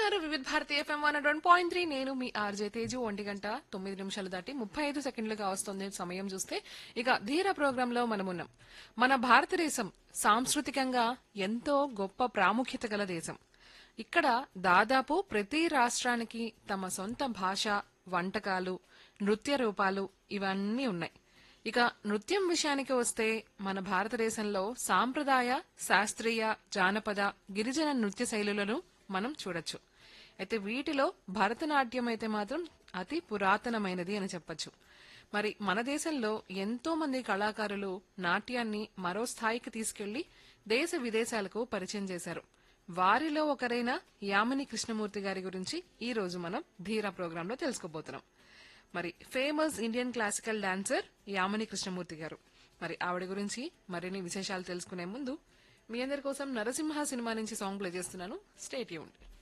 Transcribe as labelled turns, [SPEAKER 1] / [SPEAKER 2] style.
[SPEAKER 1] వింటున్నారు Vividh Bharati FM one one point three నేను మీ ఆర్జే తేజు ఒంటి గంట తొమ్మిది నిమిషాలు దాటి ముప్పై ఐదు సెకండ్లుగా వస్తుంది సమయం చూస్తే ఇక ధీర ప్రోగ్రామ్ లో మనమున్నాం మన భారతదేశం సాంస్కృతికంగా ఎంతో గొప్ప ప్రాముఖ్యత గల దేశం ఇక్కడ దాదాపు ప్రతి రాష్ట్రానికి తమ సొంత భాష వంటకాలు నృత్య రూపాలు ఇవన్నీ ఉన్నాయి ఇక నృత్యం విషయానికి వస్తే మన భారతదేశంలో సాంప్రదాయ శాస్త్రీయ జానపద గిరిజన నృత్య శైలులను మనం చూడొచ్చు అయితే వీటిలో భరతనాట్యం అయితే మాత్రం అతి పురాతనమైనది అని చెప్పొచ్చు మరి మన దేశంలో ఎంతో మంది కళాకారులు నాట్యాన్ని మరో స్థాయికి తీసుకెళ్లి దేశ విదేశాలకు పరిచయం చేశారు వారిలో ఒకరైన యామిని కృష్ణమూర్తి గారి గురించి ఈ రోజు మనం ధీరా ప్రోగ్రాంలో తెలుసుకోబోతున్నాం మరి famous Indian classical dancer Yamini Krishnamurthy garu మరి ఆవిడ గురించి మరిన్ని విశేషాలు తెలుసుకునే ముందు మీ అందరి కోసం నరసింహ సినిమా నుంచి సాంగ్ ప్లే చేస్తున్నాను స్టేట్ యూన్